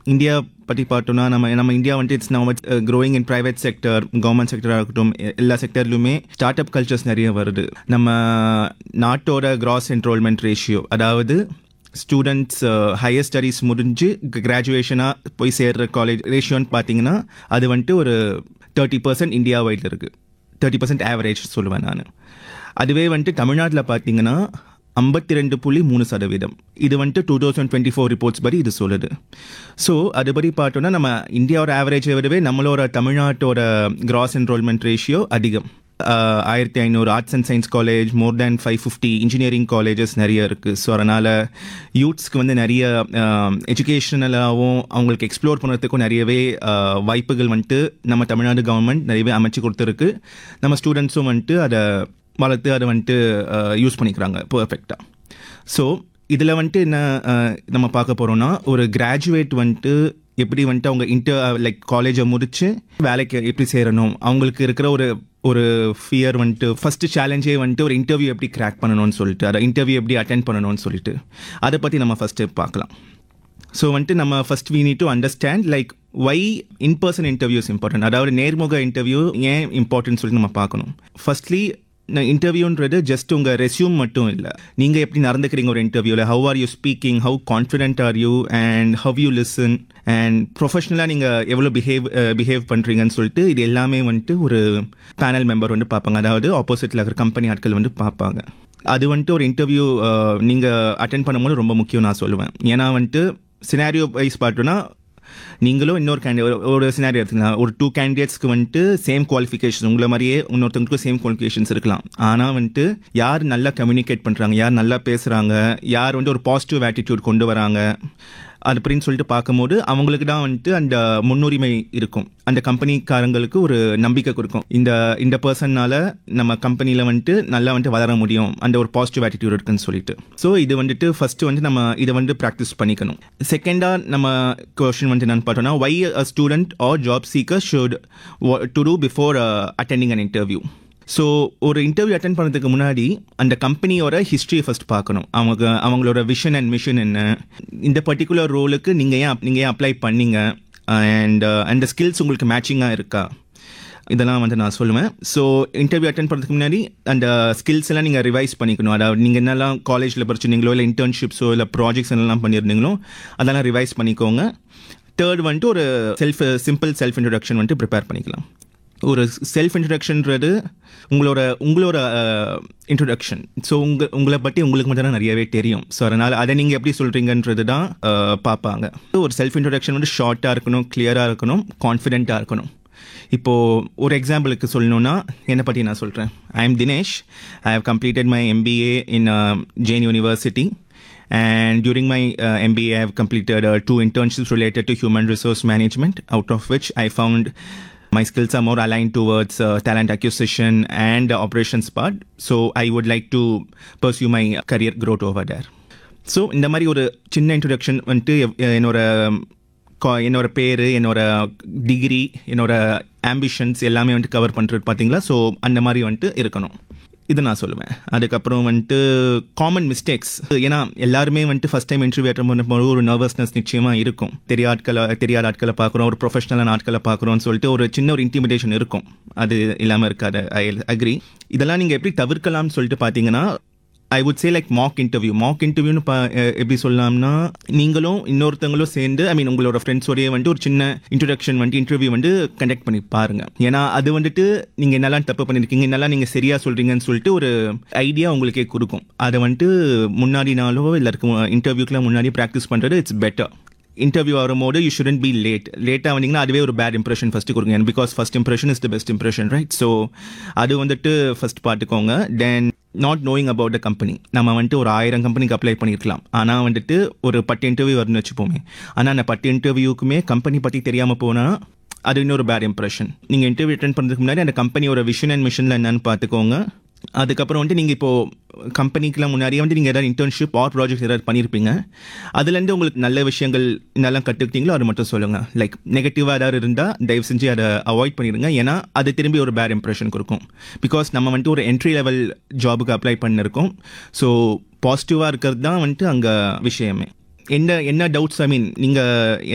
India பற்றி பார்த்தோம்னா நம்ம நம்ம இந்தியா வந்துட்டு இட்ஸ் நம்ம growing in private sector government செக்டராக இருக்கட்டும் எ- எல்லா செக்டர்லையுமே ஸ்டார்ட் அப் கல்ச்சர்ஸ் நிறைய வருது நம்ம நாட்டோட கிராஸ் என்ரோல்மெண்ட் ரேஷியோ அதாவது ஸ்டூடெண்ட்ஸ் ஹையர் ஸ்டடீஸ் முடிஞ்சு கிராஜுவேஷனாக போய் சேர்ற காலேஜ் ரேஷியோன்னு பார்த்தீங்கன்னா அது வந்துட்டு ஒரு தேர்ட்டி பர்சன்ட் இந்தியா வைடில் இருக்குது தேர்ட்டி பர்சன்ட் ஆவரேஜ் சொல்லுவேன் நான் அதுவே வந்துட்டு தமிழ்நாட்டில் பார்த்தீங்கன்னா ஐம்பத்தி ரெண்டு புள்ளி மூணு சதவீதம் இது வந்துட்டு two thousand twenty four reports படி இது சொல்லுது ஸோ அதுபடி பார்த்தோன்னா நம்ம இந்தியாவோட ஆவரேஜை விடவே நம்மளோட தமிழ்நாட்டோட கிராஸ் என்ரோல்மெண்ட் ரேஷியோ அதிகம் ஆஹ் ஆயிரத்தி ஐநூறு arts and science college more than five fifty engineering colleges நிறைய இருக்குது ஸோ அதனால் யூத்ஸ்க்கு வந்து நிறைய எஜுகேஷனலாகவும் அவங்களுக்கு எக்ஸ்ப்ளோர் பண்ணுறதுக்கும் நிறையவே ஆஹ் வாய்ப்புகள் வந்துட்டு நம்ம தமிழ்நாடு கவர்மெண்ட் நிறையவே அமைச்சு கொடுத்துருக்கு நம்ம ஸ்டூடெண்ட்ஸும் வந்துட்டு அதை வளர்த்து அதை வந்துட்டு யூஸ் பண்ணிக்கிறாங்க பர்ஃபெக்டாக ஸோ இதில் வந்துட்டு என்ன ஆஹ் நம்ம பார்க்க போகிறோம்னா ஒரு கிராஜுவேட் வந்துட்டு எப்படி வந்துட்டு அவங்க இன்டர் லைக் காலேஜை முடிச்சு வேலைக்கு எப்படி சேரணும் அவங்களுக்கு இருக்கிற ஒரு ஒரு ஃபியர் வந்துட்டு ஃபர்ஸ்ட் சேலஞ்சே வந்துட்டு ஒரு இன்டர்வியூ எப்படி கிராக் பண்ணணும்னு சொல்லிட்டு அதை இன்டர்வியூ எப்படி அட்டென்ட் பண்ணணும்னு சொல்லிட்டு அதை பற்றி நம்ம ஃபஸ்ட்டு பார்க்கலாம் ஸோ வந்துட்டு நம்ம first we need to understand like why in person interviews important அதாவது நேர்முக இன்டர்வியூ ஏன் இம்பார்ட்டன்ட் சொல்லி நம்ம பார்க்கணும் ஃபர்ஸ்ட்லி இன்டர்வியூன்றது ஜஸ்ட் உங்கள் ரெஸ்யூம் மட்டும் இல்லை நீங்கள் எப்படி நடந்துக்கிறீங்க ஒரு இன்டர்வியூவில் how are you speaking how confident are you and how you listen and ப்ரொஃபஷனலாக நீங்கள் எவ்வளோ பிஹேவ் பிஹேவ் பண்ணுறீங்கன்னு சொல்லிட்டு இது எல்லாமே வந்துட்டு ஒரு பேனல் மெம்பர் வந்து பார்ப்பாங்க அதாவது ஆப்போசிட்டில் இருக்கிற கம்பெனி ஆட்கள் வந்து பார்ப்பாங்க அது வந்துட்டு ஒரு இன்டர்வியூ நீங்கள் அட்டென்ட் பண்ணும்போது ரொம்ப முக்கியம் நான் சொல்லுவேன் ஏன்னா வந்துட்டு சினாரியோ வைஸ் பார்த்தோன்னா நீங்களும் இன்னொரு கேண்டிடேட் ஒரு சினாரியோ எடுத்துக்கலாம் ஒரு டூ கேண்டிடேட்ஸ்க்கு வந்துட்டு சேம் குவாலிஃபிகேஷன் உங்களை மாதிரியே இன்னொருத்தவங்களுக்கும் சேம் குவாலிஃபிகேஷன்ஸ் இருக்கலாம் ஆனால் வந்துட்டு யார் நல்லா கம்யூனிகேட் பண்ணுறாங்க யார் நல்லா பேசுகிறாங்க யார் வந்து ஒரு பாசிட்டிவ் ஆட்டிடியூட் கொண்டு வராங்க அது அப்படின்னு சொல்லிட்டு பார்க்கும்போது அவங்களுக்கு தான் வந்துட்டு அந்த முன்னுரிமை இருக்கும் அந்த கம்பெனிக்காரங்களுக்கு ஒரு நம்பிக்கை கொடுக்கும் இந்த இந்த பர்சன்னால நம்ம கம்பெனியில் வந்துட்டு நல்லா வந்துட்டு வளர முடியும் அந்த ஒரு பாசிட்டிவ் ஆட்டிடியூட் இருக்குன்னு சொல்லிட்டு ஸோ இது வந்துட்டு ஃபர்ஸ்ட் வந்து நம்ம இதை வந்து ப்ராக்டிஸ் பண்ணிக்கணும் செகண்டாக நம்ம கொஷின் வந்து என்னன்னு பார்த்தோம்னா why a student or job seeker should to do before attending an interview so ஒரு இன்டர்வியூ அட்டன் பண்ணுறதுக்கு முன்னாடி அந்த கம்பெனியோட ஹிஸ்ட்ரியை ஃபர்ஸ்ட் பார்க்கணும் அவங்க அவங்களோட விஷன் அண்ட் மிஷன் என்ன இந்த பர்டிகுலர் ரோலுக்கு நீங்கள் ஏன் நீங்கள் ஏன் அப்ளை பண்ணீங்க அண்ட் அந்த ஸ்கில்ஸ் உங்களுக்கு மேட்சிங்காக இருக்கா இதெல்லாம் வந்து நான் சொல்லுவேன் ஸோ இன்டர்வியூ அட்டன் பண்ணுறதுக்கு முன்னாடி அந்த ஸ்கில்ஸ் எல்லாம் நீங்கள் ரிவைஸ் பண்ணிக்கணும் அதாவது நீங்கள் என்னெல்லாம் காலேஜில் படிச்சிருந்தீங்களோ இல்லை இன்டர்ன்ஷிப்ஸோ இல்லை ப்ராஜெக்ட்ஸ் என்னெல்லாம் பண்ணியிருந்தீங்களோ அதெல்லாம் ரிவைஸ் பண்ணிக்கோங்க தேர்ட் வந்துட்டு ஒரு செல்ஃப் சிம்பிள் செல்ஃப் இன்ட்ரடக்ஷன் வந்துட்டு ப்ரிப்பேர் பண்ணிக்கலாம் ஒரு செல்ஃப் இன்ட்ரடக்ஷன்றது உங்களோட உங்களோட இன்ட்ரடக்ஷன் ஸோ உங்கள் உங்களை பற்றி உங்களுக்கு மட்டும் தான் நிறையவே தெரியும் ஸோ அதனால் அதை நீங்கள் எப்படி சொல்கிறீங்கன்றது தான் அஹ், பார்ப்பாங்க ஒரு செல்ஃப் இன்ட்ரடக்ஷன் வந்து ஷார்ட்டாக இருக்கணும் கிளியராக இருக்கணும் கான்ஃபிடென்ட்டாக இருக்கணும் இப்போது ஒரு எக்ஸாம்பிளுக்கு சொல்லணும்னா என்னை பற்றி நான் சொல்கிறேன் I am Dinesh I have completed my MBA in Jain university And during my uh, MBA, I have completed uh, two internships related to human resource management, out of which I found my skills are more aligned towards uh, talent acquisition and the operations part. So I would like to pursue my career growth over there. So இந்த மாதிரி ஒரு சின்ன introduction வந்துட்டு எவ்- என்னோட கா- என்னோட பேர் என்னோட டிகிரி என்னோட ஆம்பிஷன்ஸ் எல்லாமே வந்துட்டு கவர் பண்ணுறது பார்த்தீங்களா ஸோ அந்த மாதிரி வந்துட்டு இருக்கணும் இது நான் சொல்லுவேன் அதுக்கப்புறம் வந்துட்டு காமன் மிஸ்டேக்ஸ் ஏன்னா எல்லாருமே வந்துட்டு ஃபஸ்ட் டைம் இன்டர்வியூ அட்டன் பண்ணும்போது ஒரு நர்வஸ்னஸ் நிச்சயமாக இருக்கும் தெரியாத ஆட்களை தெரியாத ஆட்களை பார்க்குறோம் ஒரு ப்ரொஃபஷனலான ஆட்களை பார்க்குறோம்னு சொல்லிட்டு ஒரு சின்ன ஒரு இன்டிமிடேஷன் இருக்கும் அது இல்லாமல் இருக்காது ஐ அக்ரி இதெல்லாம் நீங்கள் எப்படி தவிர்க்கலாம்னு சொல்லிட்டு பார்த்தீங்கன்னா I would say like mock interview mock இன்டர்வியூன்னு பா அஹ் எப்படி சொல்லலாம்னா நீங்களும் இன்னொருத்தங்களும் சேர்ந்து ஐ மீன் உங்களோட ஃப்ரெண்ட்ஸோடய வந்துட்டு ஒரு சின்ன இன்ட்ரடக்ஷன் வந்துட்டு இன்டர்வியூ வந்து கண்டக்ட் பண்ணி பாருங்க ஏன்னா அது வந்துட்டு நீங்கள் என்னெல்லாம் தப்பு பண்ணியிருக்கீங்க என்னெல்லாம் நீங்கள் சரியாக சொல்கிறீங்கன்னு சொல்லிட்டு ஒரு ஐடியா உங்களுக்கே கொடுக்கும் அதை வந்துட்டு முன்னாடி நாளோ இல்லை இன்டர்வியூக்கெலாம் முன்னாடி ப்ராக்டிஸ் பண்ணுறது இட்ஸ் பெட்டர் இன்டர்வியூ வரும்போது யூ ஷுடன்ட் பி லேட் லேட்டாக வந்தீங்கன்னா அதுவே ஒரு பேட் இம்ப்ரெஷன் ஃபஸ்ட்டு கொடுங்க because first impression is the best impression right so அது வந்துட்டு ஃபஸ்ட் பார்த்துக்கோங்க then not knowing about the company நம்ம வந்துட்டு ஒரு ஆயிரம் கம்பெனிக்கு அப்ளை பண்ணியிருக்கலாம் ஆனால் வந்துட்டு ஒரு பத்து இன்டர்வியூ வரும்னு வச்சுப்போமே ஆனால் அந்த பத்து இன்டர்வியூக்குமே கம்பெனி பற்றி தெரியாமல் போனால் அது இன்னொரு பேட் இம்ப்ரெஷன் நீங்கள் இன்டர்வியூ அட்டன் பண்ணுறதுக்கு முன்னாடி அந்த கம்பெனியோட விஷன் அண்ட் மிஷனில் என்னன்னு பார்த்துக்கோங்க அதுக்கப்புறம் வந்துட்டு நீங்கள் இப்போது கம்பெனிக்கெலாம் முன்னாடியே வந்து நீங்கள் ஏதாவது இன்டர்ன்ஷிப் ஆர் ப்ராஜெக்ட் ஏதாவது பண்ணியிருப்பீங்க அதுலேருந்து உங்களுக்கு நல்ல விஷயங்கள் என்னெல்லாம் கற்றுக்கிட்டீங்களோ அது மட்டும் சொல்லுங்கள் லைக் நெகட்டிவாக ஏதாவது இருந்தால் தயவு செஞ்சு அதை அவாய்ட் பண்ணிடுங்க ஏன்னா அது திரும்பி ஒரு பேட் இம்ப்ரெஷன் கொடுக்கும் பிகாஸ் நம்ம வந்துட்டு ஒரு என்ட்ரி லெவல் ஜாபுக்கு அப்ளை பண்ணியிருக்கோம் ஸோ பாசிட்டிவாக இருக்கிறது தான் வந்துட்டு அங்கே விஷயமே என்ன என்ன டவுட்ஸ் ஐ மீன் நீங்கள்